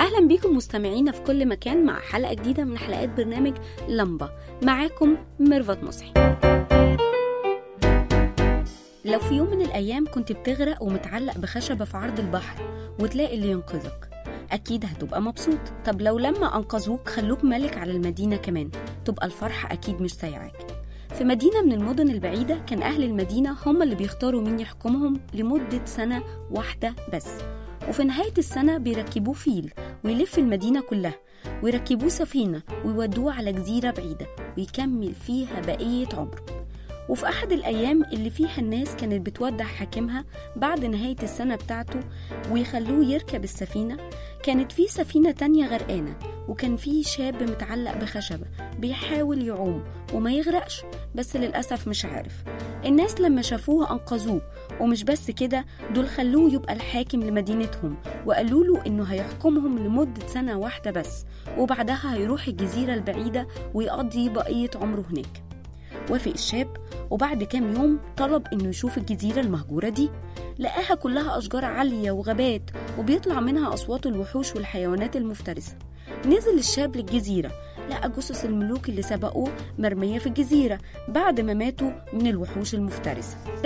أهلا بيكم مستمعينا في كل مكان مع حلقة جديدة من حلقات برنامج لمبة معاكم ميرفت مصحي لو في يوم من الأيام كنت بتغرق ومتعلق بخشبة في عرض البحر وتلاقي اللي ينقذك أكيد هتبقى مبسوط طب لو لما أنقذوك خلوك ملك على المدينة كمان تبقى الفرحة أكيد مش سايعاك في مدينة من المدن البعيدة كان أهل المدينة هم اللي بيختاروا مين يحكمهم لمدة سنة واحدة بس وفي نهاية السنة بيركبوه فيل ويلف المدينة كلها ويركبوه سفينة ويودوه على جزيرة بعيدة ويكمل فيها بقية عمره وفي أحد الأيام اللي فيها الناس كانت بتودع حاكمها بعد نهاية السنة بتاعته ويخلوه يركب السفينة كانت في سفينة تانية غرقانة وكان في شاب متعلق بخشبة بيحاول يعوم وما يغرقش بس للأسف مش عارف الناس لما شافوه أنقذوه ومش بس كده دول خلوه يبقى الحاكم لمدينتهم وقالوا له إنه هيحكمهم لمدة سنة واحدة بس وبعدها هيروح الجزيرة البعيدة ويقضي بقية عمره هناك وافق الشاب وبعد كام يوم طلب انه يشوف الجزيرة المهجورة دي لقاها كلها أشجار عالية وغابات وبيطلع منها أصوات الوحوش والحيوانات المفترسة نزل الشاب للجزيرة لقى جثث الملوك اللي سبقوه مرمية في الجزيرة بعد ما ماتوا من الوحوش المفترسة